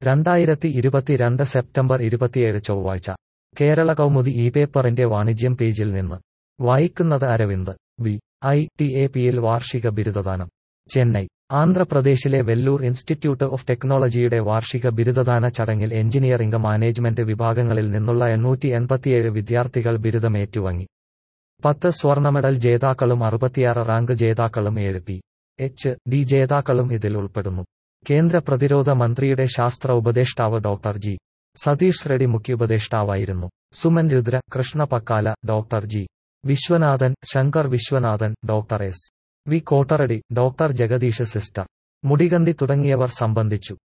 രണ്ടായിരത്തി ഇരുപത്തിരണ്ട് സെപ്റ്റംബർ ഇരുപത്തിയേഴ് ചൊവ്വാഴ്ച കേരള കൗമുദി ഈ പേപ്പറിന്റെ വാണിജ്യം പേജിൽ നിന്ന് വായിക്കുന്നത് Aravind V I T A പിയിൽ വാർഷിക ബിരുദദാനം ചെന്നൈ ആന്ധ്രാപ്രദേശിലെ വെല്ലൂർ ഇൻസ്റ്റിറ്റ്യൂട്ട് ഓഫ് ടെക്നോളജിയുടെ വാർഷിക ബിരുദദാന ചടങ്ങിൽ എഞ്ചിനീയറിംഗ് മാനേജ്മെന്റ് വിഭാഗങ്ങളിൽ നിന്നുള്ള എണ്ണൂറ്റി എൺപത്തിയേഴ് വിദ്യാർത്ഥികൾ ബിരുദം ഏറ്റുവാങ്ങി പത്ത് സ്വർണ്ണ മെഡൽ ജേതാക്കളും അറുപത്തിയാറ് റാങ്ക് ജേതാക്കളും ഏഴ് പി എച്ച് ഡി ജേതാക്കളും ഇതിൽ ഉൾപ്പെടുന്നു കേന്ദ്ര പ്രതിരോധ മന്ത്രിയുടെ ശാസ്ത്ര ഉപദേഷ്ടാവ് ഡോക്ടർ ജി സതീഷ് റെഡ്ഡി മുഖ്യോപദേഷ്ടാവായിരുന്നു Suman Rudra Krishna Pakkala doctor G Viswanathan Shankar Viswanathan doctor S V Kottaradi doctor Jagadish sister Mudikanthi തുടങ്ങിയവർ സംബന്ധിച്ചു